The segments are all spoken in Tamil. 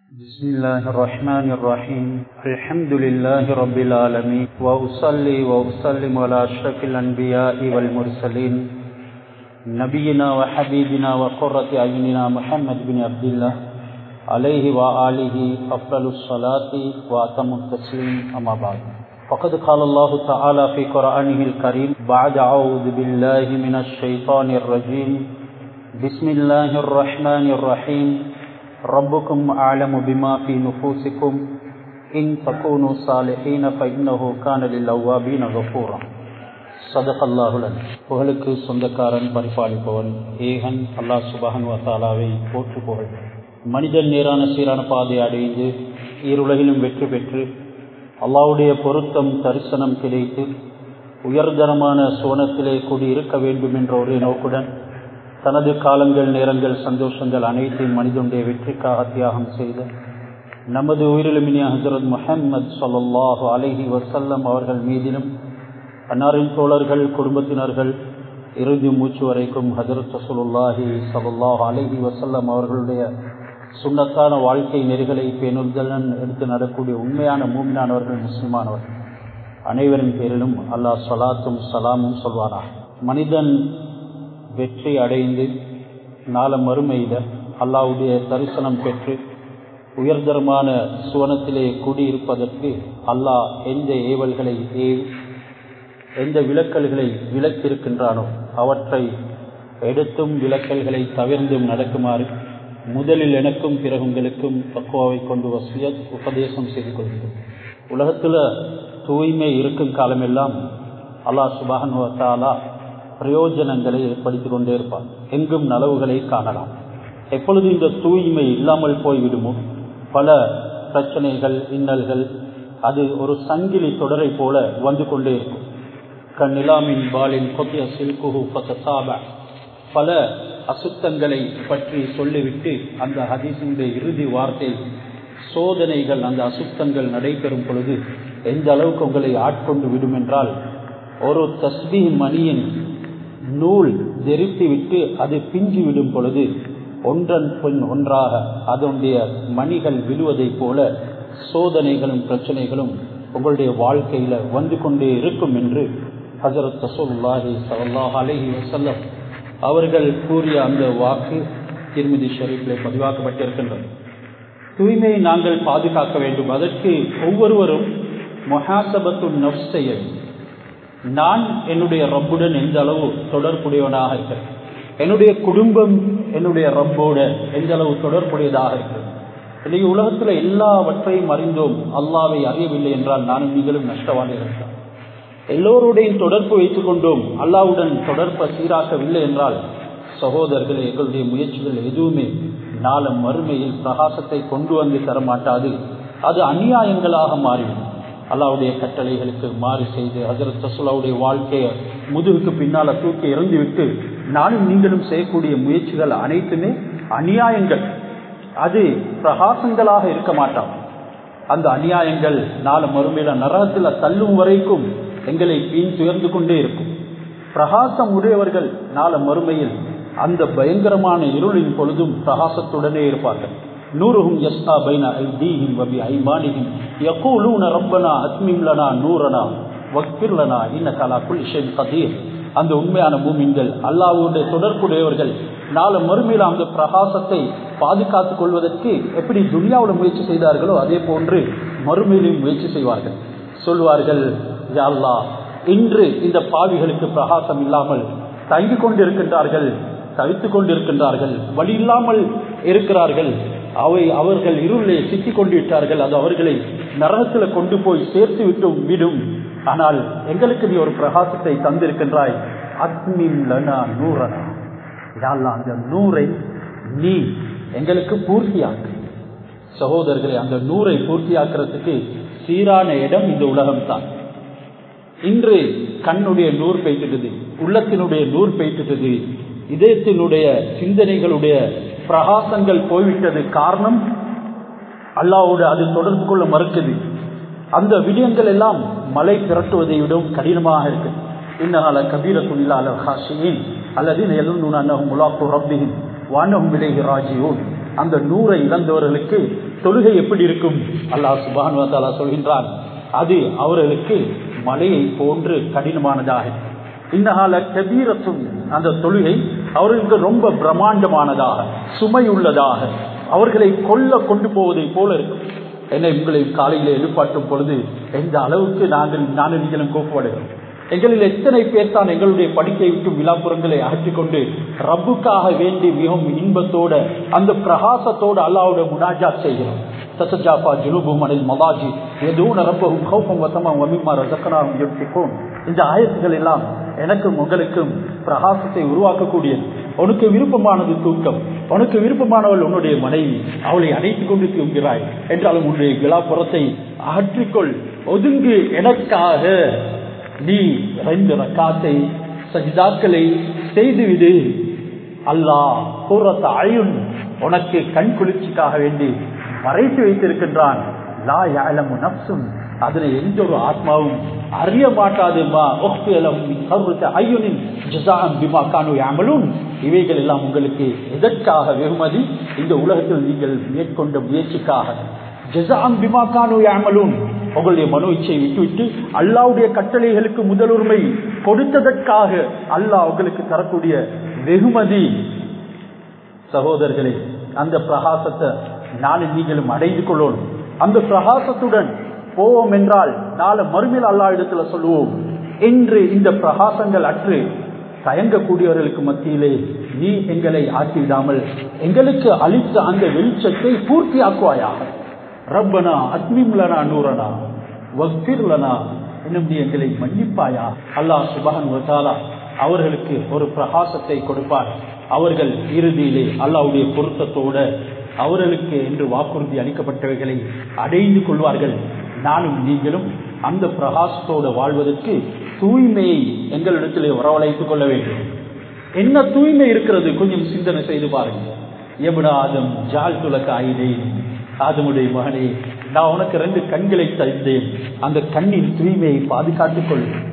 بسم الله الرحمن الرحيم الحمد لله رب العالمين وأصلي وأسلم على أشرف الأنبياء والمرسلين نبينا وحبيبنا وقرة أعيننا محمد بن عبد الله عليه وآله أفضل الصلاة وأتم التسليم أما بعد فقد قال الله تعالى في قرآنه الكريم بعد أعوذ بالله من الشيطان الرجيم بسم الله الرحمن الرحيم ربكم أعلم بما في نفوسكم إن تكونوا صالحين فإنه كان للأوابين غفورا صدق الله لنا புகழுக்கு சொந்தக்காரன் பரிபாலிப்பவன் ஏகன் அல்லாஹ் சுபஹன் வத்தாலாவை போற்று புகழ் மனிதன் நேரான சீரான பாதை அடைந்து ஈருலகிலும் வெற்றி பெற்று அல்லாவுடைய பொருத்தம் தரிசனம் கிடைத்து உயர்தரமான சோனத்திலே கூடியிருக்க வேண்டும் என்ற ஒரே நோக்குடன் தனது காலங்கள் நேரங்கள் சந்தோஷங்கள் அனைத்தையும் மனிதனுடைய வெற்றிக்காக தியாகம் செய்த நமது உயிரிலுமினிய ஹசரத் முஹம்மது சொல்லாஹு அலஹி வசல்லம் அவர்கள் மீதிலும் அன்னாரின் தோழர்கள் குடும்பத்தினர்கள் இறுதி மூச்சு வரைக்கும் ஹசரத் ரசூலுல்லாஹி சல்லாஹு அலஹி வசல்லம் அவர்களுடைய சுண்ணத்தான வாழ்க்கை நெறிகளை பேணுதலன் எடுத்து நடக்கூடிய உண்மையான மூமினானவர்கள் முஸ்லிமானவர்கள் அனைவரின் பேரிலும் அல்லாஹ் சலாத்தும் சலாமும் சொல்வாரா மனிதன் வெற்றி அடைந்து நாள மறுமையில் அல்லாவுடைய தரிசனம் பெற்று உயர்தரமான சுவனத்திலே கூடியிருப்பதற்கு அல்லாஹ் எந்த ஏவல்களை ஏவி எந்த விளக்கல்களை விளக்கியிருக்கின்றானோ அவற்றை எடுத்தும் விளக்கல்களை தவிர்ந்தும் நடக்குமாறு முதலில் எனக்கும் பிறகு உங்களுக்கும் தக்குவாவை கொண்டு வசிய உபதேசம் செய்து கொள்கிறோம் உலகத்தில் தூய்மை இருக்கும் காலமெல்லாம் அல்லாஹ் சுபானுவத்தாலா பிரயோஜனங்களை ஏற்படுத்தி கொண்டே இருப்பார் எங்கும் நலவுகளை காணலாம் எப்பொழுது இந்த தூய்மை இல்லாமல் போய்விடுமோ பல பிரச்சனைகள் இன்னல்கள் அது ஒரு சங்கிலி தொடரை போல வந்து கொண்டே இருக்கும் கண்ணிலாமின் பாலின் கொத்திய சில்குஹு பசாப பல அசுத்தங்களை பற்றி சொல்லிவிட்டு அந்த ஹதீசினுடைய இறுதி வார்த்தை சோதனைகள் அந்த அசுத்தங்கள் நடைபெறும் பொழுது எந்த அளவுக்கு உங்களை ஆட்கொண்டு விடும் என்றால் ஒரு தஸ்பி மணியின் நூல் தெரித்து விட்டு அது பிஞ்சு விடும் பொழுது ஒன்றன் பின் ஒன்றாக அதனுடைய மணிகள் விழுவதைப் போல சோதனைகளும் பிரச்சனைகளும் உங்களுடைய வாழ்க்கையில வந்து கொண்டே இருக்கும் என்று ஹசரத் ரசோல்லாஹி சல்லாஹ் அலஹி வசல்லம் அவர்கள் கூறிய அந்த வாக்கு திருமதி ஷரீஃபில் பதிவாக்கப்பட்டிருக்கின்றது தூய்மையை நாங்கள் பாதுகாக்க வேண்டும் அதற்கு ஒவ்வொருவரும் மொஹாசபத்து நப்சையை நான் என்னுடைய ரப்புடன் எந்த அளவு தொடர்புடையவனாக இருக்கிறேன் என்னுடைய குடும்பம் என்னுடைய ரப்போட எந்த அளவு தொடர்புடையதாக இருக்கிறது இன்னைக்கு உலகத்தில் எல்லாவற்றையும் அறிந்தோம் அல்லாவை அறியவில்லை என்றால் நானும் நீங்களும் நஷ்டவாளிகள் எல்லோருடையும் தொடர்பு வைத்துக் கொண்டோம் அல்லாவுடன் தொடர்பை சீராக்கவில்லை என்றால் சகோதரர்களே எங்களுடைய முயற்சிகள் எதுவுமே நாளம் மறுமையில் பிரகாசத்தை கொண்டு வந்து தரமாட்டாது அது அநியாயங்களாக மாறிவிடும் அல்லாவுடைய கட்டளைகளுக்கு மாறி செய்து ஹசரத் ரசூலாவுடைய வாழ்க்கையை முதுகுக்கு பின்னால தூக்கி இறந்துவிட்டு நானும் நீங்களும் செய்யக்கூடிய முயற்சிகள் அனைத்துமே அநியாயங்கள் அது பிரகாசங்களாக இருக்க மாட்டான் அந்த அநியாயங்கள் நாலு மறுமையில நரகத்தில் தள்ளும் வரைக்கும் எங்களை பின் துயர்ந்து கொண்டே இருக்கும் பிரகாசம் உடையவர்கள் நாள மறுமையில் அந்த பயங்கரமான இருளின் பொழுதும் பிரகாசத்துடனே இருப்பார்கள் நூறுகும் யஸ்தா பைன ஐதீஹிம் வபி ஐமானிஹிம் யகூலூன ரப்பனா அத்மிம் லனா நூரனா வக்பிர் லனா இன்னக அலா குல்லி ஷைஇன் கதீர் அந்த உண்மையான பூமிங்கள் அல்லாஹ்வுடைய தொடர்புடையவர்கள் நாளை மறுமையில் அந்த பிரகாசத்தை பாதுகாத்துக் கொள்வதற்கு எப்படி துனியாவில் முயற்சி செய்தார்களோ அதே போன்று மறுமையிலும் முயற்சி செய்வார்கள் சொல்வார்கள் யாழ்லா இன்று இந்த பாவிகளுக்கு பிரகாசம் இல்லாமல் தங்கிக் கொண்டிருக்கின்றார்கள் தவித்துக் கொண்டிருக்கின்றார்கள் வழி இல்லாமல் இருக்கிறார்கள் அவை அவர்கள் இருளே சிக்கிக் கொண்டு விட்டார்கள் அது அவர்களை நரகத்தில் கொண்டு போய் சேர்த்து விட்டு விடும் ஆனால் எங்களுக்கு நீ ஒரு பிரகாசத்தை தந்திருக்கின்றாய் அக்மின் லனா நூறனா யாழ்லா அந்த நூரை நீ எங்களுக்கு பூர்த்தியாக்கு சகோதரர்களை அந்த நூரை பூர்த்தியாக்குறதுக்கு சீரான இடம் இந்த உலகம்தான் இன்று கண்ணுடைய நூறு பெய்துட்டது உள்ளத்தினுடைய நூறு பெய்துட்டது இதயத்தினுடைய சிந்தனைகளுடைய பிரகாசங்கள் போய்விட்டது காரணம் அல்லாவோடு அது தொடர்பு கொள்ள மறுக்குது அந்த விடயங்கள் எல்லாம் மலை திரட்டுவதை விடவும் கடினமாக இருக்கு இன்னகால கபீர துணிலாளர் ஹாஷியின் அல்லது எழுநூறு அன்னகும் முலாப்பு ரப்பியின் வானகும் விலைகி ராஜியோன் அந்த நூரை இழந்தவர்களுக்கு தொழுகை எப்படி இருக்கும் அல்லாஹ் சுபான் சொல்கின்றான் அது அவர்களுக்கு மலையை போன்று கடினமானதாக இன்னகால கபீரத்தும் அந்த தொழுகை அவர்களுக்கு ரொம்ப பிரம்மாண்டமானதாக சுமை உள்ளதாக அவர்களை கொல்ல கொண்டு போவதை போல இருக்கும் என்னை உங்களை காலையில் எழுப்பாட்டும் பொழுது எந்த அளவுக்கு நாங்கள் நானும் நீங்களும் கோப்பப்படுகிறோம் எங்களில் எத்தனை பேர் தான் எங்களுடைய படுக்கை விட்டு விழாப்புறங்களை அகற்றிக் கொண்டு ரப்புக்காக வேண்டி மிகவும் இன்பத்தோட அந்த பிரகாசத்தோடு அல்லாவோட முனாஜா செய்கிறோம் தசஜாபா ஜுனுபும் அனில் மதாஜி எதுவும் ரப்பவும் கௌபம் வசமா வமிமா ரசக்கனாவும் யோசிப்போம் இந்த ஆயத்துகள் எல்லாம் எனக்கும் உங்களுக்கும் பிரகாசத்தை உருவாக்கக்கூடியது உனக்கு விருப்பமானது தூக்கம் உனக்கு விருப்பமானவள் உன்னுடைய மனைவி அவளை அணைத்துக் கொண்டு தூங்குகிறாய் என்றாலும் உன்னுடைய விழாப்புறத்தை அகற்றிக்கொள் ஒதுங்கு எனக்காக நீ ரெண்டு ரக்காத்தை சஜிதாக்களை செய்துவிடு அல்லாஹ் பூரத்த அயுன் உனக்கு கண் குளிர்ச்சிக்காக வேண்டி மறைத்து வைத்திருக்கின்றான் லா யாழமு நப்சும் அதனை எந்த ஒரு ஆத்மாவும் அறிய மாட்டாது இவைகள் எல்லாம் உங்களுக்கு எதற்காக வெகுமதி இந்த உலகத்தில் நீங்கள் மேற்கொண்ட முயற்சிக்காக ஜசாம் பிமா கானு யாமலூன் உங்களுடைய மனோ இச்சை விட்டுவிட்டு அல்லாவுடைய கட்டளைகளுக்கு முதலுரிமை கொடுத்ததற்காக அல்லாஹ் உங்களுக்கு தரக்கூடிய வெகுமதி சகோதரர்களே அந்த பிரகாசத்தை நானும் நீங்களும் அடைந்து கொள்ளணும் அந்த பிரகாசத்துடன் போவோம் என்றால் நாளை மறுமையில் அல்லா இடத்துல சொல்லுவோம் என்று இந்த பிரகாசங்கள் அற்று தயங்கக்கூடியவர்களுக்கு மத்தியிலே நீ எங்களை ஆக்கிவிடாமல் எங்களுக்கு அளித்த அந்த வெளிச்சத்தை பூர்த்தி ஆக்குவாயாக ரப்பனா அத்மிம்லனா நூறனா வக்திர்லனா இன்னும் நீ எங்களை மன்னிப்பாயா அல்லாஹ் சுபஹன் வசாலா அவர்களுக்கு ஒரு பிரகாசத்தை கொடுப்பார் அவர்கள் இறுதியிலே அல்லாவுடைய பொருத்தத்தோட அவர்களுக்கு என்று வாக்குறுதி அளிக்கப்பட்டவைகளை அடைந்து கொள்வார்கள் நானும் நீங்களும் அந்த பிரகாசத்தோடு வாழ்வதற்கு தூய்மையை எங்களிடத்திலே வரவழைத்துக் கொள்ள வேண்டும் என்ன தூய்மை இருக்கிறது கொஞ்சம் சிந்தனை செய்து பாருங்க எபுடா ஆதம் ஜால் துலக்க ஆயினேன் ஆதமுடைய மகனே நான் உனக்கு ரெண்டு கண்களை தந்தேன் அந்த கண்ணின் தூய்மையை பாதுகாத்துக்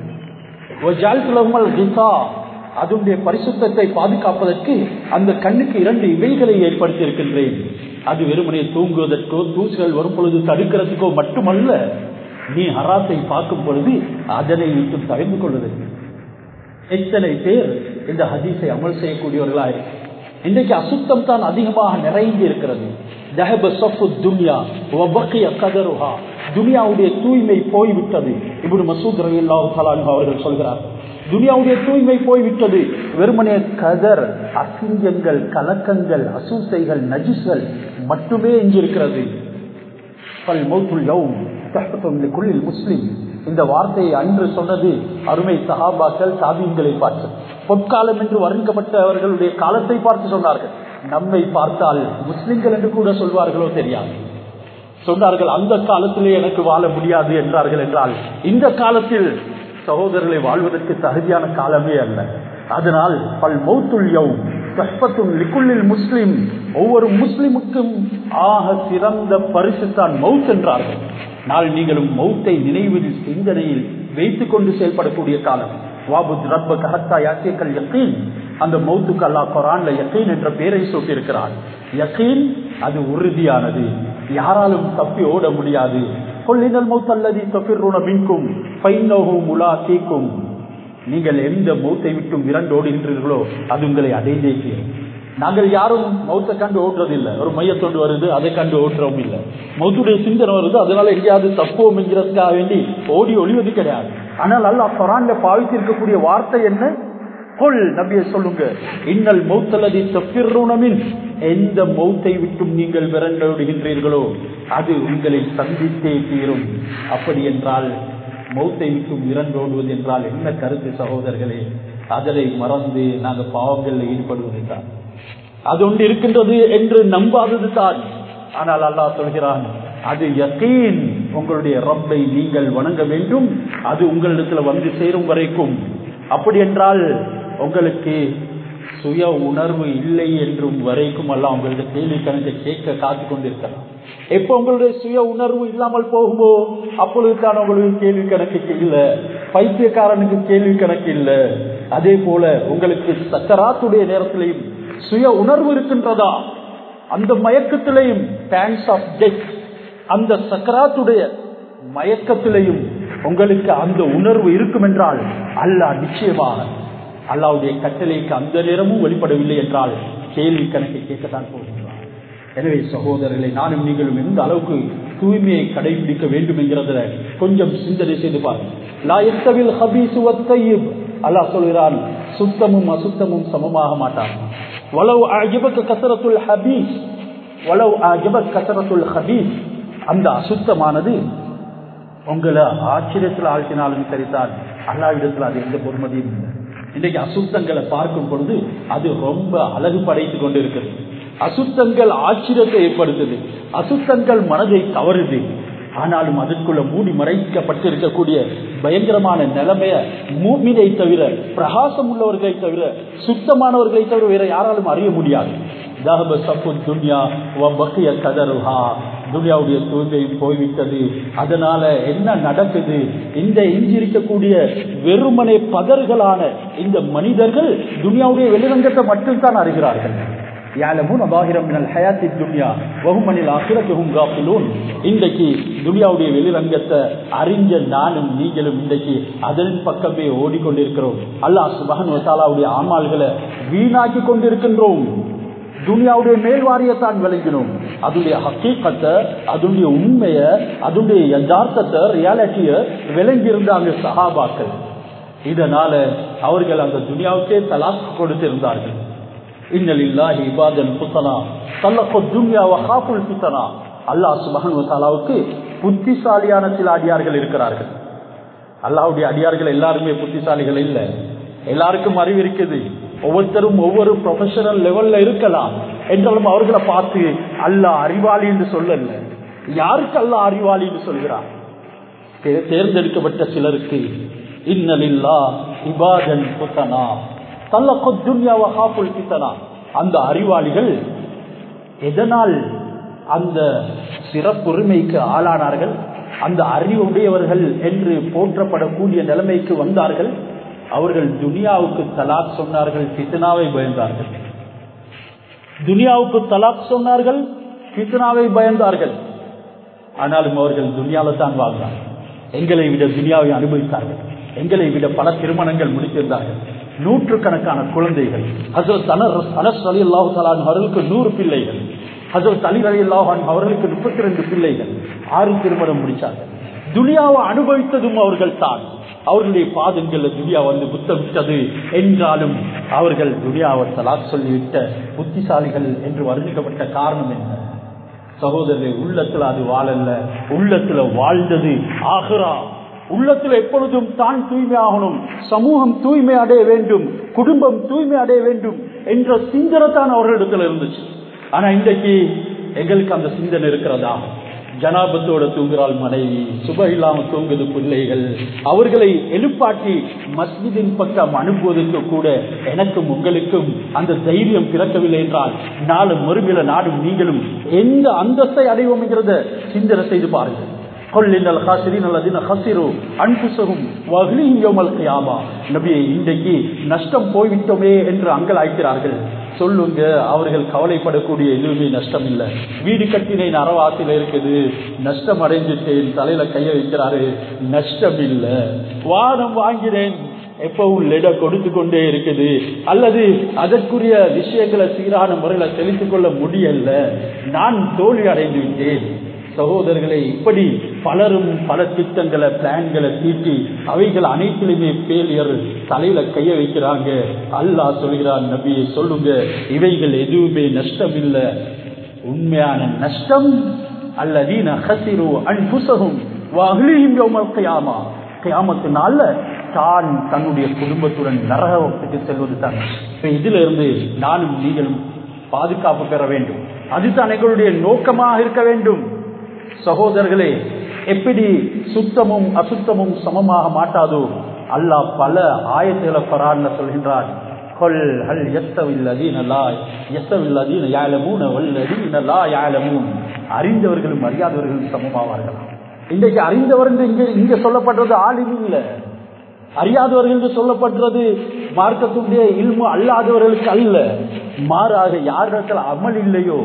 கொள்ளும் அதனுடைய பரிசுத்தத்தை பாதுகாப்பதற்கு அந்த கண்ணுக்கு இரண்டு இவைகளை ஏற்படுத்தி இருக்கின்றேன் அது வெறுமனே தூங்குவதற்கோ தூசுகள் வரும் பொழுது தடுக்கிறதுக்கோ மட்டுமல்ல நீ ஹராத்தை பார்க்கும் பொழுது அதனை விட்டு தவிர்த்து கொள்வதற்கு எத்தனை பேர் இந்த ஹதீஸை அமல் செய்யக்கூடியவர்களா இன்றைக்கு அசுத்தம் தான் அதிகமாக நிறைந்து இருக்கிறது துனியாவுடைய தூய்மை போய்விட்டது இப்படி மசூத் ரவி அவர்கள் சொல்கிறார் துனியாவுடைய தூய்மை போய்விட்டது வெறுமனே கதர் அசிங்கங்கள் கலக்கங்கள் அசூசைகள் நஜிஸ்கள் மட்டுமே எஞ்சிருக்கிறது முஸ்லிம் இந்த வார்த்தையை அன்று சொன்னது அருமை சஹாபாக்கள் சாதியங்களை பார்த்து பொற்காலம் என்று வர்ணிக்கப்பட்டவர்களுடைய காலத்தை பார்த்து சொன்னார்கள் நம்மை பார்த்தால் முஸ்லிம்கள் என்று கூட சொல்வார்களோ தெரியாது சொன்னார்கள் அந்த காலத்திலே எனக்கு வாழ முடியாது என்றார்கள் என்றால் இந்த காலத்தில் சகோதரர்களை வாழ்வதற்கு தகுதியான காலமே அல்ல அதனால் பல் மௌத்துல் கஷ்பத்தும் லிக்குள்ளில் முஸ்லிம் ஒவ்வொரு முஸ்லிமுக்கும் ஆக சிறந்த பரிசு தான் மவுத் என்றார்கள் நாள் நீங்களும் மௌத்தை நினைவில் சிந்தனையில் வைத்துக் கொண்டு செயல்படக்கூடிய காலம் வாபுத் ரப்ப கஹத்தா யாக்கியக்கள் யக்கீன் அந்த மௌத்துக்கு அல்லா குரான்ல யக்கீன் என்ற பெயரை சூட்டியிருக்கிறார் யக்கீன் அது உறுதியானது யாராலும் தப்பி ஓட முடியாது கொள்ளினல் மௌத்தல்லதி தொப்பிர்ருண மின்கும் பைன்னோகு முலா தீக்கும் நீங்கள் எந்த மௌத்தை விட்டும் விரண்டோடுகின்றீர்களோ அது உங்களை அடைந்தே தீரும் நாங்கள் யாரும் மௌத்தை கண்டு ஓட்டுறதில்லை ஒரு மையத்தொண்டு வருது அதை கண்டு ஓட்டுறவும் இல்லை மௌத்துடைய சிந்தனை வருது அதனால எங்கேயாவது தப்புவோம் என்கிறதுக்காக வேண்டி ஓடி ஒளிவது கிடையாது ஆனால் அல்லா குரான்ல பாவித்திருக்கக்கூடிய வார்த்தை என்ன கொள் நபிய சொல்லுங்க இன்னல் மௌத்தலதி தப்பிர்ருணமின் எந்த மௌத்தை விட்டும் நீங்கள் விரண்டோடுகின்றீர்களோ அது உங்களை சந்தித்தே தீரும் அப்படி என்றால் மௌத்தை விட்டும் விரண்டோடுவது என்றால் என்ன கருத்து சகோதரர்களே அதனை மறந்து நாங்கள் பாவங்களில் ஈடுபடுவது தான் அது ஒன்று இருக்கின்றது என்று நம்பாதது தான் ஆனால் அல்லாஹ் சொல்கிறான் அது யக்கீன் உங்களுடைய ரப்பை நீங்கள் வணங்க வேண்டும் அது உங்களிடத்துல வந்து சேரும் வரைக்கும் அப்படி என்றால் உங்களுக்கு சுய உணர்வு இல்லை என்றும் வரைக்கும் அல்ல உங்களுடைய கேள்வி கணக்கை கேட்க காத்து கொண்டிருக்கலாம் எப்ப உங்களுடைய சுய உணர்வு இல்லாமல் போகுமோ அப்பொழுது தான் உங்களுக்கு கேள்வி கணக்கு இல்லை பைத்தியக்காரனுக்கு கேள்வி கணக்கு இல்லை அதே போல உங்களுக்கு சக்கராத்துடைய நேரத்திலையும் சுய உணர்வு இருக்கின்றதா அந்த மயக்கத்திலையும் டான்ஸ் ஆஃப் டெத் அந்த சக்கராத்துடைய மயக்கத்திலையும் உங்களுக்கு அந்த உணர்வு இருக்கும் என்றால் அல்லாஹ் நிச்சயமாக அல்லாவுடைய கட்டளைக்கு அந்த நேரமும் வெளிப்படவில்லை என்றால் கேள்வி கணக்கை கேட்கத்தான் போகின்றார் எனவே சகோதரர்களை நானும் நீங்களும் எந்த அளவுக்கு தூய்மையை கடைபிடிக்க வேண்டும் என்கிறதுல கொஞ்சம் சிந்தனை செய்து பாருங்கள் அல்லாஹ் சொல்கிறான் சுத்தமும் அசுத்தமும் சமமாக மாட்டான் வளவு அஜபக்க கசரத்துல் ஹபீஸ் வளவு அஜபக் கசரத்துல் ஹபீஸ் அந்த அசுத்தமானது உங்களை ஆச்சரியத்தில் ஆழ்த்தினாலும் சரிதான் அல்லாவிடத்தில் அது எந்த பொறுமதியும் இல்லை இன்றைக்கு அசுத்தங்களை பார்க்கும் பொழுது அது ரொம்ப அழகு படைத்து கொண்டிருக்கிறது அசுத்தங்கள் ஆச்சரியத்தை ஏற்படுத்துது அசுத்தங்கள் மனதை கவருது ஆனாலும் அதற்குள்ள மூடி மறைக்கப்பட்டிருக்கக்கூடிய பயங்கரமான நிலைமைய மூமினை தவிர பிரகாசம் உள்ளவர்களை தவிர சுத்தமானவர்களை தவிர வேற யாராலும் அறிய முடியாது துனியாவுடைய தூய்மை போய்விட்டது அதனால என்ன நடக்குது இந்த இஞ்சிருக்கக்கூடிய வெறுமனை பதர்களான இந்த மனிதர்கள் துனியாவுடைய வெளிரங்கத்தை மட்டும்தான் அறிகிறார்கள் இன்றைக்கு துனியாவுடைய வெளிரங்கத்தை அறிஞ்ச நானும் நீங்களும் இன்றைக்கு அதன் பக்கமே ஓடிக்கொண்டிருக்கிறோம் அல்லாஹ் சுபகனுடைய ஆமால்களை வீணாக்கி கொண்டிருக்கின்றோம் துனியாவுடைய மேல் வாரியத்தான் விளங்கினோம் அதனுடைய ஹக்கீக்கத்தை அதனுடைய உண்மைய அதனுடைய யதார்த்தத்தை ரியாலிட்டிய விளங்கி இருந்தாங்க சஹாபாக்கள் இதனால அவர்கள் அந்த துனியாவுக்கே தலாக்கு கொடுத்திருந்தார்கள் இன்னலில்லாஹி இபாதன் புத்தனா தல்லக்கோ துன்யாவ ஹாஃபுல் பித்தனா அல்லாஹ் சுபஹன் தாலாவுக்கு புத்திசாலியான சில அடியார்கள் இருக்கிறார்கள் அல்லாவுடைய அடியார்கள் எல்லாருமே புத்திசாலிகள் இல்லை எல்லாருக்கும் அறிவு இருக்குது ஒவ்வொருத்தரும் ஒவ்வொரு ப்ரொஃபஷனல் லெவல்ல இருக்கலாம் என்றாலும் அவர்களை பார்த்து அல்லாஹ் அறிவாளி என்று சொல்லல யாருக்கு அல்லாஹ் அறிவாளி என்று சொல்கிறார் தேர்ந்தெடுக்கப்பட்ட சிலருக்கு இன்னலில்லா இபாதன் புத்தனா அந்த அறிவாளிகள் எதனால் அந்த சிறப்புரிமைக்கு ஆளானார்கள் அந்த அறிவுடையவர்கள் என்று போற்றப்படக்கூடிய நிலைமைக்கு வந்தார்கள் அவர்கள் துனியாவுக்கு தலாக் சொன்னார்கள் பித்தனாவை பயந்தார்கள் துனியாவுக்கு தலாக் சொன்னார்கள் பித்தனாவை பயந்தார்கள் ஆனாலும் அவர்கள் துனியாவை தான் வாழ்ந்தார்கள் எங்களை விட துனியாவை அனுபவித்தார்கள் எங்களை விட பல திருமணங்கள் முடித்திருந்தார்கள் நூற்றுக்கணக்கான குழந்தைகள் ஹசரத் அனஸ் அலி அல்லாஹு சலான் அவர்களுக்கு நூறு பிள்ளைகள் ஹசரத் அலி அலி அல்லாஹான் அவர்களுக்கு முப்பத்தி ரெண்டு பிள்ளைகள் ஆறு திருமணம் முடிச்சார்கள் துனியாவை அனுபவித்ததும் அவர்கள் தான் அவர்களுடைய பாதங்கள்ல துனியா வந்து புத்தமிட்டது என்றாலும் அவர்கள் துனியாவை தலாக் சொல்லிவிட்ட புத்திசாலிகள் என்று வர்ணிக்கப்பட்ட காரணம் என்ன சகோதரரை உள்ளத்துல அது வாழல்ல உள்ளத்துல வாழ்ந்தது ஆகிறா உள்ளத்தில் எப்பொழுதும் தான் தூய்மை ஆகணும் சமூகம் தூய்மை அடைய வேண்டும் குடும்பம் தூய்மை அடைய வேண்டும் என்ற சிந்தனை தான் அவர்களிடத்தில் இருந்துச்சு ஆனா இன்றைக்கு எங்களுக்கு அந்த சிந்தனை இருக்கிறதா ஜனாபத்தோட தூங்குறாள் மனைவி சுப இல்லாம தூங்குது பிள்ளைகள் அவர்களை எழுப்பாட்டி மஸ்ஜிதின் பக்கம் அனுப்புவதற்கு கூட எனக்கும் உங்களுக்கும் அந்த தைரியம் பிறக்கவில்லை என்றால் நாலு மறுபில நாடும் நீங்களும் எந்த அந்தஸ்தை அடைவோம் என்கிறத சிந்தனை செய்து பாருங்கள் இன்றைக்கு நஷ்டம் போய்விட்டோமே என்று அங்கள் அழைக்கிறார்கள் சொல்லுங்க அவர்கள் கவலைப்படக்கூடிய எதுவுமே நஷ்டம் இல்லை வீடு கட்டினேன் அறவாசில இருக்குது நஷ்டம் அடைஞ்சிட்டேன் தலையில கைய வைக்கிறாரு நஷ்டம் இல்லை வானம் வாங்கினேன் எப்பவும் லெட கொடுத்து கொண்டே இருக்குது அல்லது அதற்குரிய விஷயங்களை சீரான முறையில செலுத்திக் கொள்ள முடியல நான் தோல்வி அடைந்து விட்டேன் சகோதரர்களை இப்படி பலரும் பல திட்டங்களை பிளான்களை தீட்டி அவைகள் அனைத்திலுமே ஃபெயிலியர் தலையில கைய வைக்கிறாங்க அல்லாஹ் சொல்கிறான் நபியை சொல்லுங்க இவைகள் எதுவுமே நஷ்டம் இல்லை உண்மையான நஷ்டம் அல்லதீன ஹசிரு அன்புசகும் வாகலியும் யோமத்தையாமா கியாமத்தினால தான் தன்னுடைய குடும்பத்துடன் நரகத்துக்கு செல்வது தான் இப்ப இதுல இருந்து நானும் நீங்களும் பாதுகாப்பு பெற வேண்டும் அதுதான் எங்களுடைய நோக்கமாக இருக்க வேண்டும் சகோதரர்களே எப்படி சுத்தமும் அசுத்தமும் சமமாக மாட்டாதோ அல்லாஹ் பல ஆயத்துல பரான்னு சொல்கின்றான் கொல் ஹல் எஸ்தவில்லதீன லா எஸ்தவில்லதீன யாழமூன வல்லதீன லா யாழமூன் அறிந்தவர்களும் அறியாதவர்களும் சமமாவார்களாம் இன்றைக்கு அறிந்தவர் இங்க இங்க சொல்லப்படுறது ஆளுமை இல்லை அறியாதவர்கள் என்று சொல்லப்படுறது மார்க்கத்துடைய இல்மு அல்லாதவர்களுக்கு அல்ல மாறாக யாரிடத்தில் அமல் இல்லையோ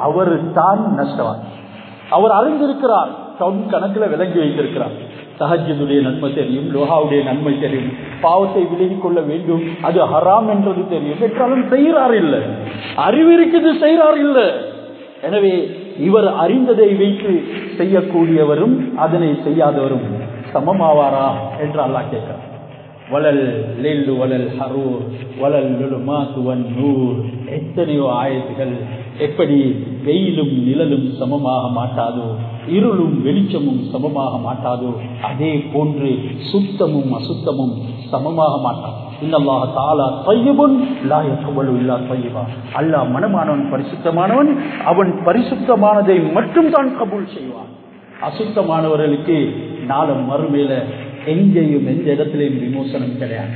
அவர் தான் நஷ்டவான் அவர் அறிந்திருக்கிறார் கவுன் கணக்கில் விளங்கி வைத்திருக்கிறார் தஹஜுடைய நன்மை தெரியும் லோஹாவுடைய நன்மை தெரியும் பாவத்தை விலகிக் கொள்ள வேண்டும் அது ஹராம் என்றது தெரியும் என்றாலும் செய்கிறார் இல்லை அறிவு இருக்குது செய்கிறார் இல்லை எனவே இவர் அறிந்ததை வைத்து செய்யக்கூடியவரும் அதனை செய்யாதவரும் சமமாவாரா என்று அல்லாஹ் கேட்கிறார் வளல் லெல்லு வளல் ஹரூர் வளல் லுலுமாத்துவன் நூர் எத்தனையோ ஆயத்துகள் எப்படி வெயிலும் நிழலும் சமமாக மாட்டாதோ இருளும் வெளிச்சமும் சமமாக மாட்டாதோ அதே போன்று சுத்தமும் அசுத்தமும் சமமாக மாட்டாது இன்னல்லாஹ தாலா தையபுன் லாயக்கவலு இல்லா தையபா அல்லாஹ் மனமானவன் பரிசுத்தமானவன் அவன் பரிசுத்தமானதை மட்டும் தான் கபூல் செய்வான் அசுத்தமானவர்களுக்கு நாளும் மறுமையில எங்கேயும் எந்த இடத்திலையும் விமோசனம் கிடையாது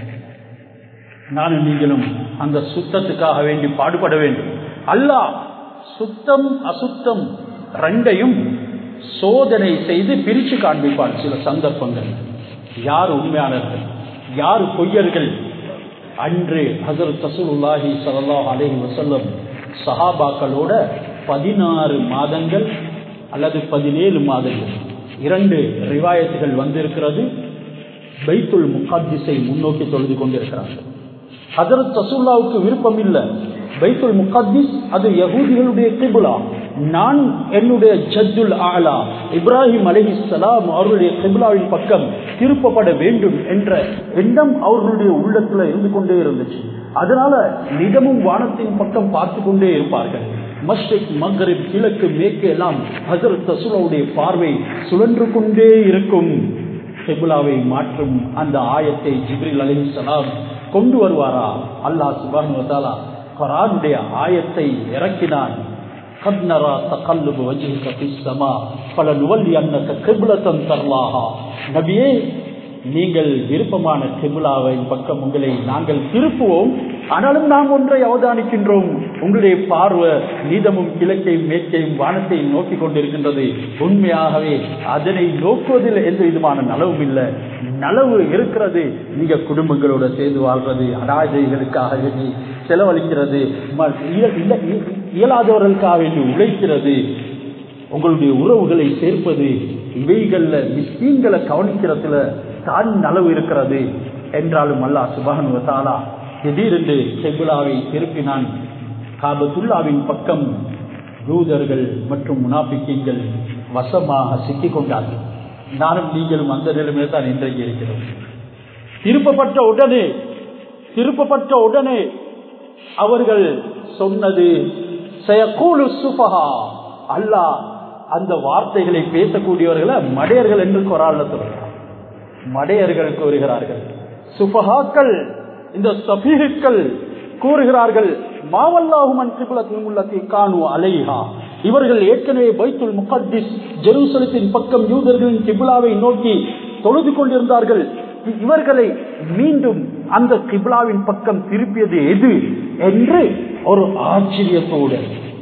நானும் நீங்களும் அந்த சுத்தத்துக்காக வேண்டி பாடுபட வேண்டும் அல்லாஹ் சுத்தம் அசுத்தம் ரெண்டையும் சோதனை செய்து பிரிச்சு காண்பிப்பார் சில சந்தர்ப்பங்கள் யார் உண்மையாளர்கள் யார் பொய்யர்கள் அன்று ஹசரத் தசூலுல்லாஹி சல்லாஹ் அலஹி வசல்லம் சஹாபாக்களோட பதினாறு மாதங்கள் அல்லது பதினேழு மாதங்கள் இரண்டு ரிவாயத்துகள் வந்திருக்கிறது பைத்துல் முகாத்திஸை முன்னோக்கி தொழுது கொண்டிருக்கிறார்கள் ஹசரத் தசூல்லாவுக்கு விருப்பம் இல்லை பைத்துல் முகாத்திஸ் அது யகூதிகளுடைய கிபுலா நான் என்னுடைய ஜத்துல் ஆலா இப்ராஹிம் அலஹி சலாம் அவர்களுடைய கிபுலாவின் பக்கம் திருப்பப்பட வேண்டும் என்ற எண்ணம் அவர்களுடைய உள்ளத்துல இருந்து கொண்டே இருந்துச்சு அதனால நிதமும் வானத்தின் பக்கம் பார்த்து கொண்டே இருப்பார்கள் மஸ்ரிக் மகரிப் கிழக்கு மேற்கு எல்லாம் ஹசரத் தசுலாவுடைய பார்வை சுழன்று கொண்டே இருக்கும் கிபுலாவை மாற்றும் அந்த ஆயத்தை ஜிப்ரில் அலி சலாம் கொண்டு வருவாரா அல்லாஹ் சுபானுவதாலா குரானுடைய ஆயத்தை இறக்கினான் قد نرى تقلب وجهك في السماء فلنولينك قبلة ترضاها நபியே நீங்கள் விருப்பமான கிபுலாவை பக்கம் உங்களை நாங்கள் திருப்புவோம் ஆனாலும் நாம் ஒன்றை அவதானிக்கின்றோம் உங்களுடைய பார்வை நீதமும் கிழக்கையும் மேற்கையும் வானத்தையும் நோக்கி கொண்டிருக்கின்றது உண்மையாகவே அதனை நோக்குவதில் எந்த விதமான நலவும் இல்லை நலவு இருக்கிறது நீங்க குடும்பங்களோட சேர்ந்து வாழ்றது அனாதைகளுக்காக வேண்டி செலவழிக்கிறது இயலாதவர்களுக்காக வேண்டி உழைக்கிறது உங்களுடைய உறவுகளை சேர்ப்பது இவைகள்ல மிஸ்கீன்களை கவனிக்கிறதுல தான் நலவு இருக்கிறது என்றாலும் அல்லா சுபகன் வசாலா திடீரென்று செகுலாவை திருப்பினான் காபத்துல்லாவின் பக்கம் யூதர்கள் மற்றும் முனாபிக்கீங்கள் வசமாக சிக்கிக் கொண்டார்கள் நானும் நீங்களும் அந்த நிலைமையில் தான் இன்றைக்கு இருக்கிறோம் திருப்பப்பட்ட உடனே திருப்பப்பட்ட உடனே அவர்கள் சொன்னது சுபகா அல்லாஹ் அந்த வார்த்தைகளை பேசக்கூடியவர்களை மடையர்கள் என்று குரால் சொல்கிறார் மடையர்கள் கூறுகிறார்கள் சுபகாக்கள் இந்த சபீர்கள் கூறுகிறார்கள் மாவல்லாஹுமன் கிபுலத்தின் உள்ளத்தை காணு அலைஹா இவர்கள் ஏற்கனவே பைத்துல் முகத்திஸ் ஜெருசலத்தின் பக்கம் யூதர்களின் கிபுலாவை நோக்கி தொழுது கொண்டிருந்தார்கள் இவர்களை மீண்டும் அந்த கிப்லாவின் பக்கம் திருப்பியது எது என்று ஒரு ஆச்சரியத்தோடு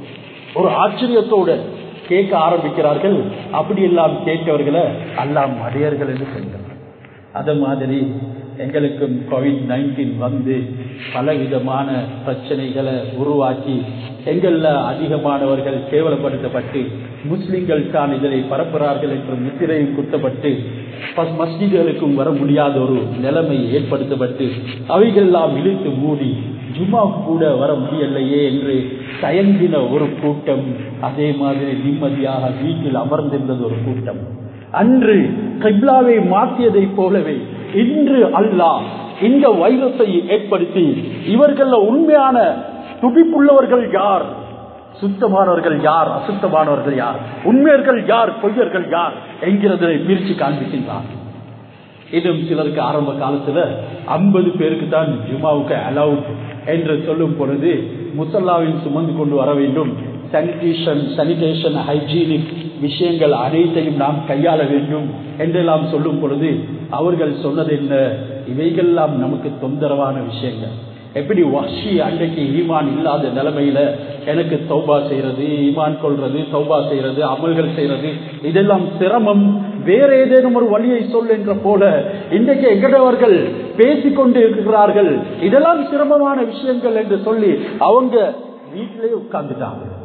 ஒரு ஆச்சரியத்தோடு கேட்க ஆரம்பிக்கிறார்கள் அப்படி எல்லாம் கேட்டவர்களை எல்லாம் மடையர்கள் என்று சொல்கிறார் அது மாதிரி எங்களுக்கும் கோவிட் நைன்டீன் வந்து பலவிதமான பிரச்சனைகளை உருவாக்கி எங்கள்ல அதிகமானவர்கள் கேவலப்படுத்தப்பட்டு முஸ்லிம்கள் தான் இதனை பரப்புகிறார்கள் என்று முத்திரையும் குத்தப்பட்டு மஸ்ஜிதுகளுக்கும் வர முடியாத ஒரு நிலைமை ஏற்படுத்தப்பட்டு அவைகளெல்லாம் இழுத்து மூடி ஜும்மாவுக்கு கூட வர முடியலையே என்று தயங்கின ஒரு கூட்டம் அதே மாதிரி நிம்மதியாக வீட்டில் அமர்ந்திருந்தது ஒரு கூட்டம் அன்று கிப்லாவை மாற்றியதை போலவே இன்று அல்லாஹ் இந்த வைரஸை ஏற்படுத்தி இவர்கள உண்மையான துடிப்புள்ளவர்கள் யார் சுத்தமானவர்கள் யார் அசுத்தமானவர்கள் யார் உண்மையர்கள் யார் பொய்யர்கள் யார் என்கிறதை பிரித்து காண்பிக்கின்றார் இதுவும் சிலருக்கு ஆரம்ப காலத்துல ஐம்பது பேருக்கு தான் ஜுமாவுக்கு அலவுட் என்று சொல்லும் பொழுது முசல்லாவின் சுமந்து கொண்டு வர வேண்டும் சானிடேஷன் சானிடேஷன் ஹைஜீனிக் விஷயங்கள் அனைத்தையும் நாம் கையாள வேண்டும் என்றெல்லாம் சொல்லும் பொழுது அவர்கள் சொன்னது என்ன இவைகள்லாம் நமக்கு தொந்தரவான விஷயங்கள் எப்படி வஷி அன்றைக்கு ஈமான் இல்லாத நிலைமையில எனக்கு தௌபா செய்யறது ஈமான் கொள்றது தௌபா செய்யறது அமல்கள் செய்யறது இதெல்லாம் சிரமம் வேற ஏதேனும் ஒரு வழியை சொல் என்ற போல இன்றைக்கு எங்கடவர்கள் பேசிக்கொண்டு இருக்கிறார்கள் இதெல்லாம் சிரமமான விஷயங்கள் என்று சொல்லி அவங்க வீட்டிலே உட்கார்ந்துட்டாங்க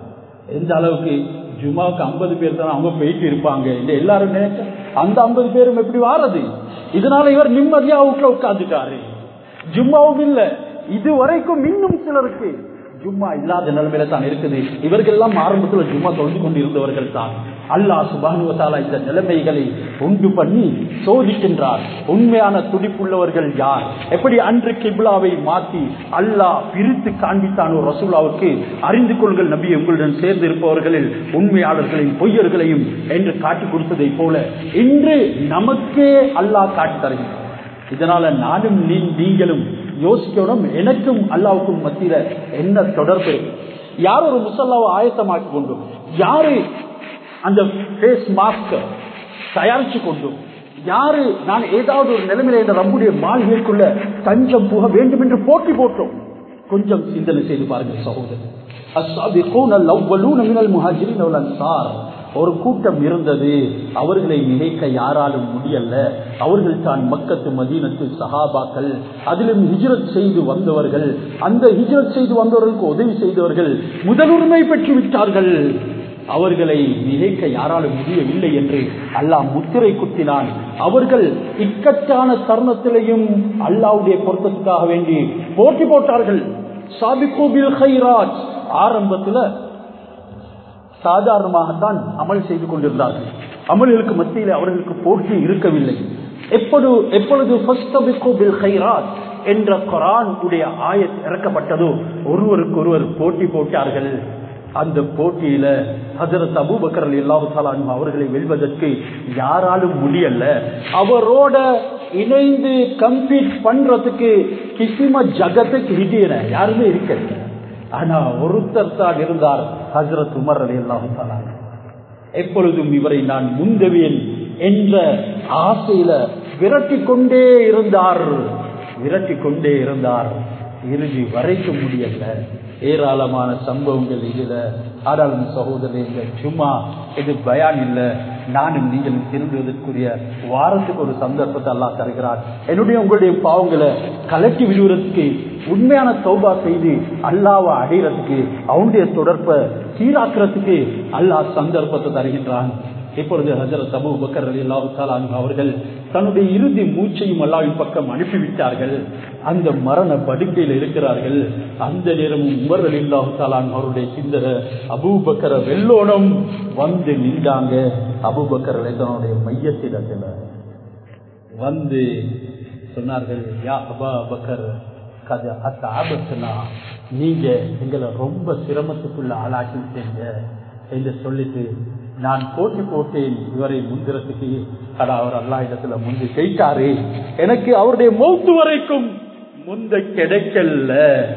எந்த அளவுக்கு ஜுமாவுக்கு ஐம்பது பேர் தான் அவங்க போயிட்டு இருப்பாங்க இந்த எல்லாரும் நினைச்ச அந்த ஐம்பது பேரும் எப்படி வாரது இதனால இவர் நிம்மதியா வீட்டுல உட்காந்துட்டாரு ஜும்மாவும் இல்ல இது வரைக்கும் இன்னும் சிலருக்கு ஜும்மா இல்லாத நிலைமையில தான் இருக்குது இவர்கள் எல்லாம் ஆரம்பத்தில் ஜும்மா தொழுது கொண்டிருந்தவர்கள் தான் அல்லாஹ் சுபானுவத்தாலா இந்த நிலைமைகளை உண்டு பண்ணி சோதிக்கின்றார் உண்மையான துடிப்புள்ளவர்கள் யார் எப்படி அன்று கிப்லாவை மாற்றி அல்லாஹ் பிரித்து காண்பித்தானோ ரசூலாவுக்கு அறிந்து கொள்கள் நபி உங்களுடன் சேர்ந்து இருப்பவர்களில் உண்மையாளர்களையும் பொய்யர்களையும் என்று காட்டி கொடுத்ததை போல இன்று நமக்கே அல்லாஹ் காட்டி தருகிறார் இதனால நானும் நீ- நீங்களும் யோசிக்கணும் எனக்கும் அல்லாவுக்கும் மத்தியில என்ன தொடர்பு இருக்கு? யார் ஒரு முசல்லாவை ஆயத்தமாக்கி கொண்டும் யாரு அந்த ஃபேஸ் மாஸ்க் தயாரிச்சு கொண்டும் யாரு நான் ஏதாவது ஒரு நிலைமையில இந்த ரப்புடைய மாளிகைக்குள்ள தஞ்சம் புக வேண்டும் என்று போட்டி போட்டோம் கொஞ்சம் சிந்தனை செய்து பாருங்கள் சகோதரர் السابقون الأولون من المهاجرين والأنصار ஒரு கூட்டம் இருந்தது அவர்களை நினைக்க யாராலும் முடியல அவர்கள் தான் மக்கத்து மதீனத்து சஹாபாக்கள் அதிலும் ஹிஜ்ரத் செய்து வந்தவர்கள் அந்த ஹிஜ்ரத் செய்து வந்தவர்களுக்கு உதவி செய்தவர்கள் முதலுரிமை பெற்று விட்டார்கள் அவர்களை நினைக்க யாராலும் முடியவில்லை என்று அல்லாஹ் முத்திரை குத்தினான் அவர்கள் இக்கட்டான தருணத்திலையும் அல்லாவுடைய பொருத்தத்துக்காக வேண்டி போட்டி போட்டார்கள் சாபிகூ பில் ஹைராஜ் ஆரம்பத்தில் சாதாரணமாகத்தான் அமல் செய்து கொண்டிருந்தார்கள் அமல்களுக்கு மத்தியில் அவர்களுக்கு போட்டி இருக்கவில்லை எப்பொழுது எப்பொழுது ஃபஸ்தபிகு பில் கைராத் என்ற குரான் உடைய ஆயத் இறக்கப்பட்டதோ ஒருவருக்கு ஒருவர் போட்டி போட்டார்கள் அந்த போட்டியில ஹசரத் அபூபக்கர் அல்லாஹு தாலான் அவர்களை வெல்வதற்கு யாராலும் முடியல அவரோட இணைந்து கம்பீட் பண்றதுக்கு கிசிம ஜகத்துக்கு ஹிடியன யாருமே இருக்கல ஆனா ஒருத்தர் தான் இருந்தார் ஹசரத் உமர் அலி அல்லாஹு எப்பொழுதும் இவரை நான் முந்தவேன் என்ற ஆசையில விரட்டி கொண்டே இருந்தார் விரட்டி கொண்டே இருந்தார் இறுதி வரைக்கும் முடியல ஏராளமான சம்பவங்கள் இதுல ஆடாளும் சகோதரர் இந்த சும்மா இது பயான் இல்ல நானும் நீங்களும் திரும்புவதற்குரிய வாரத்துக்கு ஒரு சந்தர்ப்பத்தை அல்லாஹ் தருகிறார் என்னுடைய உங்களுடைய பாவங்களை கலட்டி விடுவதற்கு உண்மையான சௌபா செய்து அல்லாவை அடைகிறதுக்கு அவனுடைய தொடர்பை சீராக்கிறதுக்கு அல்லாஹ் சந்தர்ப்பத்தை தருகின்றான் இப்பொழுது ஹசரத் அபு பக்கர் அலி அல்லாஹு அவர்கள் தன்னுடைய இறுதி மூச்சையும் அல்லாவின் பக்கம் அனுப்பிவிட்டார்கள் அந்த மரண படுக்கையில் இருக்கிறார்கள் அந்த நேரமும் உமர் அலி அல்லாஹு தாலான் அவருடைய சிந்தனை அபூபக்கர வெள்ளோனம் வந்து நின்றாங்க அபூபக்கர் அலி தன்னுடைய மையத்திடத்தில் வந்து சொன்னார்கள் யா அபா பக்கர் கதை அத்த ஆபத்துனா நீங்க எங்களை ரொம்ப சிரமத்துக்குள்ள ஆளாக்கிட்டீங்க என்று சொல்லிட்டு நான் போட்டி போட்டேன் இவரை முந்திரத்துக்கு கடா அவர் அல்லா இடத்துல முந்தி ஜெயிட்டாரு எனக்கு அவருடைய மௌத்து வரைக்கும் முந்த கிடைக்கல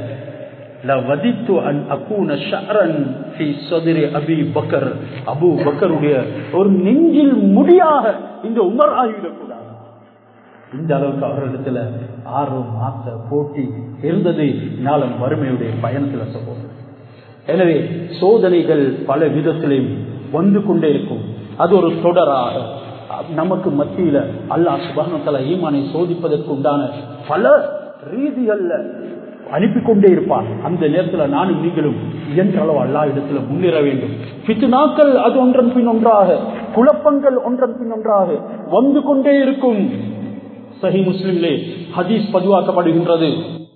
லவதித்து அன் அகூன ஷரன் ஃபி சதுரி அபி பக்கர் அபு பக்கருடைய ஒரு நெஞ்சில் முடியாக இந்த உமர் ஆகிவிடக்கூடாது இந்த அளவுக்கு அவரிடத்துல ஆர்வம் ஆசை போட்டி இருந்தது நாளும் வறுமையுடைய பயணத்துல சொல்லுவோம் எனவே சோதனைகள் பல விதத்திலையும் வந்து கொண்டே இருக்கும் அது ஒரு தொடராக நமக்கு மத்தியில அல்லாஹ் சுபானத்தல ஈமானை சோதிப்பதற்கு உண்டான பல ரீதிகள்ல அனுப்பி கொண்டே இருப்பான் அந்த நேரத்துல நானும் நீங்களும் இயன்ற அளவு அல்லா இடத்துல முன்னேற வேண்டும் பித்துனாக்கள் அது ஒன்றன் பின் ஒன்றாக குழப்பங்கள் ஒன்றன் பின் ஒன்றாக வந்து கொண்டே இருக்கும் சஹி முஸ்லிம்லே ஹதீஸ் பதிவாக்கப்படுகின்றது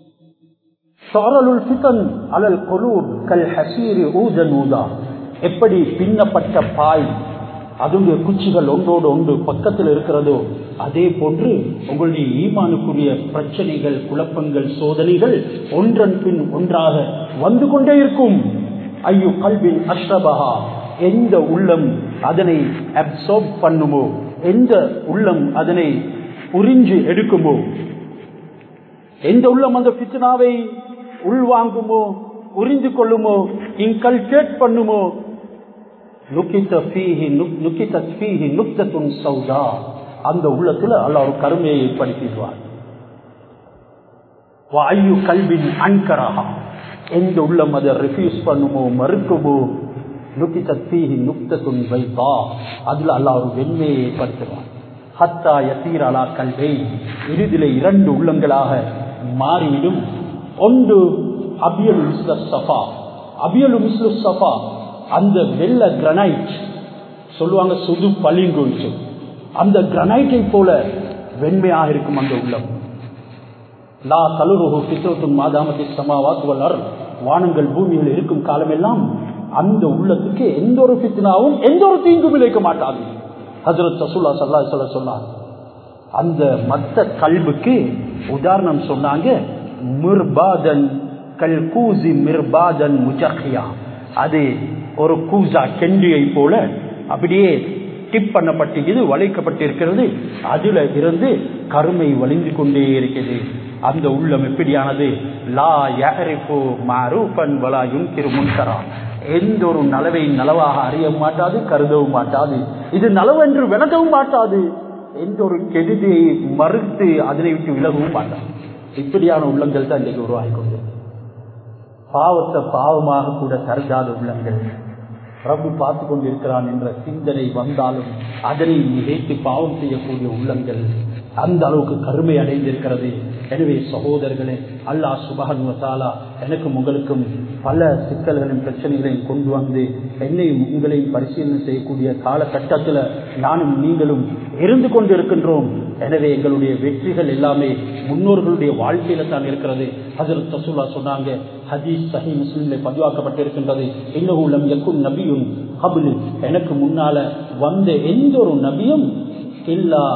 சாரலுல் ஃபிதன் அலல் கொலூர் கல் ஹசீரி ஊதன் ஊதா எப்படி பின்னப்பட்ட பாய் அதனுடைய குச்சிகள் ஒன்றோடு ஒன்று பக்கத்தில் இருக்கிறதோ அதே போன்று உங்களுடைய ஈமானுக்குரிய பிரச்சனைகள் குழப்பங்கள் சோதனைகள் ஒன்றன் பின் ஒன்றாக வந்து கொண்டே இருக்கும் ஐயோ கல்வின் அஷ்ரபகா எந்த உள்ளம் அதனை அப்சர்வ் பண்ணுமோ எந்த உள்ளம் அதனை புரிஞ்சு எடுக்குமோ எந்த உள்ளம் அந்த பிச்சனாவை உள்வாங்குமோ புரிந்து கொள்ளுமோ இன்கல்கேட் பண்ணுமோ அந்த உள்ளத்துல அல்ல ஒரு கருமையை ஏற்படுத்திடுவார் வாயு கல்வின் அன்கரகா எந்த உள்ளம் அதை ரிஃப்யூஸ் பண்ணுமோ மறுக்குமோ நுக்கி தத்தீஹி நுக்தத்துன் வைப்பா அதுல அல்ல ஒரு வெண்மையை ஏற்படுத்துவார் ஹத்தா யசீர் அலா கல்வை இறுதியில இரண்டு உள்ளங்களாக மாறிவிடும் ஒன்று அபியல் சஃபா அபியலு மிஸ்லு சஃபா அந்த வெள்ள கிரனைட் சொல்லுவாங்க சுது பளிங்கு அந்த கிரனைட்டை போல வெண்மையாக இருக்கும் அந்த உள்ளம் லா தலுருகு பித்ரத்தும் மாதாமத்தி சமாவாத் வல்லர் வானங்கள் பூமியில் இருக்கும் காலமெல்லாம் அந்த உள்ளத்துக்கு எந்த ஒரு பித்னாவும் எந்த ஒரு தீங்கும் விளைக்க மாட்டாது ஹசரத் சசுல்லா சல்லா சொல்ல சொன்னார் அந்த மத்த கல்புக்கு உதாரணம் சொன்னாங்க மிர்பாதன் கல் கூசி மிர்பாதன் முஜக்கியா அது ஒரு கூசா கெண்டியை போல அப்படியே டிப் பண்ணப்பட்டிருக்கிறது வளைக்கப்பட்டிருக்கிறது அதுல இருந்து கருமை வலிந்து கொண்டே இருக்கிறது அந்த உள்ளம் எப்படியானது லா யஹரிஃபு மரூபன் வலா யுன்கிரு முன்கரா எந்த ஒரு நலவை நலவாக அறிய மாட்டாது கருதவும் மாட்டாது இது நலவென்று விளக்கவும் மாட்டாது எந்த ஒரு கெடுதியை மறுத்து அதனை விட்டு விலகவும் மாட்டாது இப்படியான உள்ளங்கள் தான் இன்றைக்கு உருவாகி கொண்டு பாவத்தை பாவமாக கூட கருதாத உள்ளங்கள் ரப்பு பார்த்து கொண்டிருக்கிறான் என்ற சிந்தனை வந்தாலும் அதனை நினைத்து பாவம் செய்யக்கூடிய உள்ளங்கள் அந்த அளவுக்கு கருமை அடைந்திருக்கிறது எனவே சகோதரர்களே அல்லாஹ் சுபஹானுவத்தாலா எனக்கும் உங்களுக்கும் பல சிக்கல்களையும் பிரச்சனைகளையும் கொண்டு வந்து என்னையும் உங்களையும் பரிசீலனை செய்யக்கூடிய காலகட்டத்தில் நானும் நீங்களும் இருந்து கொண்டிருக்கின்றோம் எனவே எங்களுடைய வெற்றிகள் எல்லாமே முன்னோர்களுடைய வாழ்க்கையில தான் இருக்கிறது ஹசரத் தசூலா சொன்னாங்க ஹதீஸ் சஹி முஸ்லீம்ல பதிவாக்கப்பட்டிருக்கின்றது இன்னும் எக்கும் நபியும் ஹபுலு எனக்கு முன்னால வந்த எந்த ஒரு நபியும் இல்லா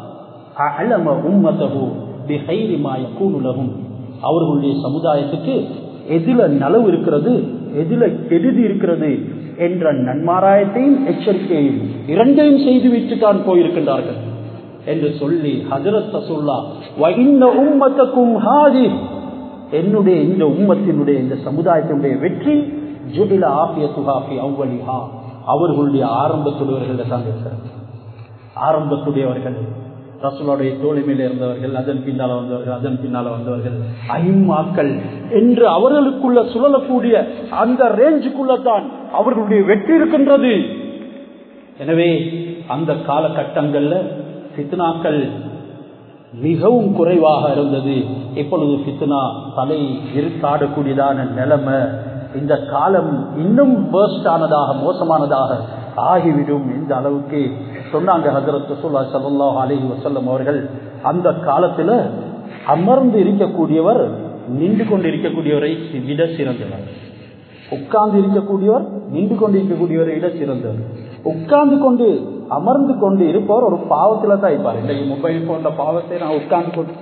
அலம உம்மதகு பிஹைரிமாயக்கூனுலகும் அவர்களுடைய சமுதாயத்துக்கு எதில நலவு இருக்கிறது எதில கெடுதி இருக்கிறது என்ற நன்மாராயத்தையும் எச்சரிக்கையும் இரண்டையும் செய்து விட்டு தான் போயிருக்கின்றார்கள் என்று சொல்லி ஹஜரத் தசுல்லா உம்மத்தக்கும் ஹாதி என்னுடைய இந்த உம்மத்தினுடைய இந்த சமுதாயத்தினுடைய வெற்றி ஜுடில ஆபிய துகாபி அவ்வளிஹா அவர்களுடைய ஆரம்பத்துடையவர்கள் தான் இருக்கிறது ஆரம்பத்துடையவர்கள் ரசூலுடைய தோழி மேலே இருந்தவர்கள் அதன் பின்னால வந்தவர்கள் அதன் பின்னால வந்தவர்கள் ஐம்மாக்கள் என்று அவர்களுக்குள்ள சுழலக்கூடிய அந்த ரேஞ்சுக்குள்ள தான் அவர்களுடைய வெற்றி இருக்கின்றது எனவே அந்த காலகட்டங்கள்ல சித்னாக்கள் மிகவும் குறைவாக இருந்தது இப்பொழுது சித்னா தலை இருக்காடக்கூடியதான நிலைமை இந்த காலம் இன்னும் வேர்ஸ்ட் ஆனதாக மோசமானதாக ஆகிவிடும் இந்த அளவுக்கு சொன்னாங்க ஹசரத் சுல்லா சல்லாஹ் அலஹி வசல்லம் அவர்கள் அந்த காலத்துல அமர்ந்து இருக்கக்கூடியவர் நின்று கொண்டு இருக்கக்கூடியவரை விட சிறந்தவர் உட்கார்ந்து இருக்கக்கூடியவர் நின்று கொண்டு இருக்கக்கூடியவரை விட சிறந்தவர் உட்கார்ந்து கொண்டு அமர்ந்து கொண்டு இருப்பவர் ஒரு பாவத்துல தான் இருப்பார் இன்றைக்கு மொபைல் போன்ற பாவத்தை நான் உட்கார்ந்து கொண்டு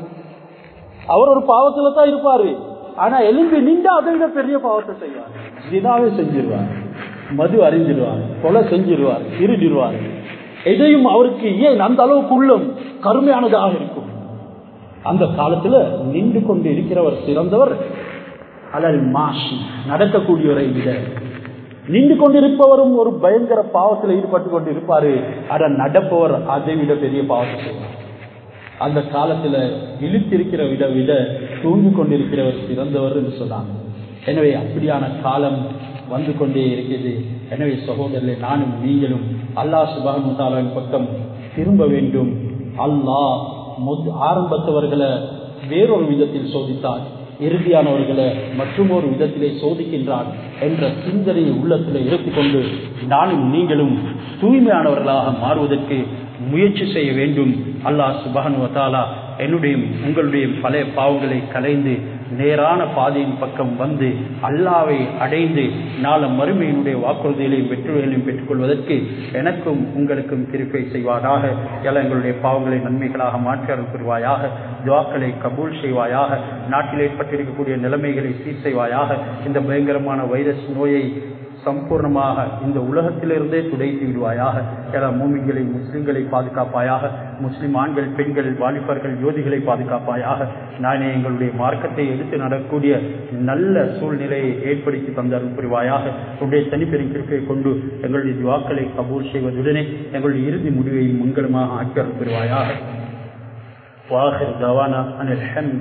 அவர் ஒரு பாவத்துல தான் இருப்பாரு ஆனா எலும்பி நின்று அதை விட பெரிய பாவத்தை செய்வார் தினாவே செஞ்சிருவார் மது அறிஞ்சிருவார் கொலை செஞ்சிருவார் திருடிடுவார் எதையும் அவருக்கு ஏன் அந்த அளவுக்கு உள்ளம் கருமையானதாக இருக்கும் அந்த காலத்துல நின்று கொண்டு இருக்கிறவர் சிறந்தவர் அலல் மாஷி நடக்கக்கூடியவரை விட நின்று கொண்டிருப்பவரும் ஒரு பயங்கர பாவத்தில் ஈடுபட்டு கொண்டு இருப்பாரு அட நடப்பவர் அதை விட பெரிய பாவத்தை செய்வார் அந்த காலத்துல இழுத்திருக்கிற விட விட தூங்கி கொண்டிருக்கிறவர் சிறந்தவர் என்று சொன்னாங்க எனவே அப்படியான காலம் வந்து கொண்டே இருக்கிறது எனவே சகோதரர்களே நானும் நீங்களும் அல்லாஹ் சுபான் பக்கம் திரும்ப வேண்டும் அல்லாஹ் ஆரம்பத்தவர்களை வேறொரு விதத்தில் சோதித்தார் இறுதியானவர்களை மற்றும் ஒரு விதத்திலே சோதிக்கின்றான் என்ற சிந்தனையை உள்ளத்தில் எடுத்துக்கொண்டு நானும் நீங்களும் தூய்மையானவர்களாக மாறுவதற்கு முயற்சி செய்ய வேண்டும் அல்லாஹ் சுபானுவத்தாலா என்னுடைய உங்களுடைய பழைய பாவங்களை கலைந்து நேரான பாதையின் பக்கம் வந்து அல்லாவை அடைந்து நாள மறுமையினுடைய வாக்குறுதிகளையும் வெற்றுகளையும் பெற்றுக்கொள்வதற்கு எனக்கும் உங்களுக்கும் திருப்பை செய்வாராக எல்லாம் எங்களுடைய பாவங்களை நன்மைகளாக மாற்றி அருள் புரிவாயாக துவாக்களை கபூல் செய்வாயாக நாட்டில் ஏற்பட்டிருக்கக்கூடிய நிலைமைகளை சீர் செய்வாயாக இந்த பயங்கரமான வைரஸ் நோயை சம்பூர்ணமாக இந்த உலகத்திலிருந்தே துடைத்து விடுவாயாக எல்லா மூமிங்களை முஸ்லிம்களை பாதுகாப்பாயாக முஸ்லிம் ஆண்கள் பெண்கள் வாலிபர்கள் யோதிகளை பாதுகாப்பாயாக நானே எங்களுடைய மார்க்கத்தை எடுத்து நடக்கூடிய நல்ல சூழ்நிலையை ஏற்படுத்தி தந்தார் புரிவாயாக உடைய தனிப்பெரும் கிருப்பை கொண்டு எங்களுடைய துவாக்களை கபூல் செய்வதுடனே எங்களுடைய இறுதி முடிவை மங்களமாக ஆக்கி புரிவாயாக வாஹிர் தவானா அனில்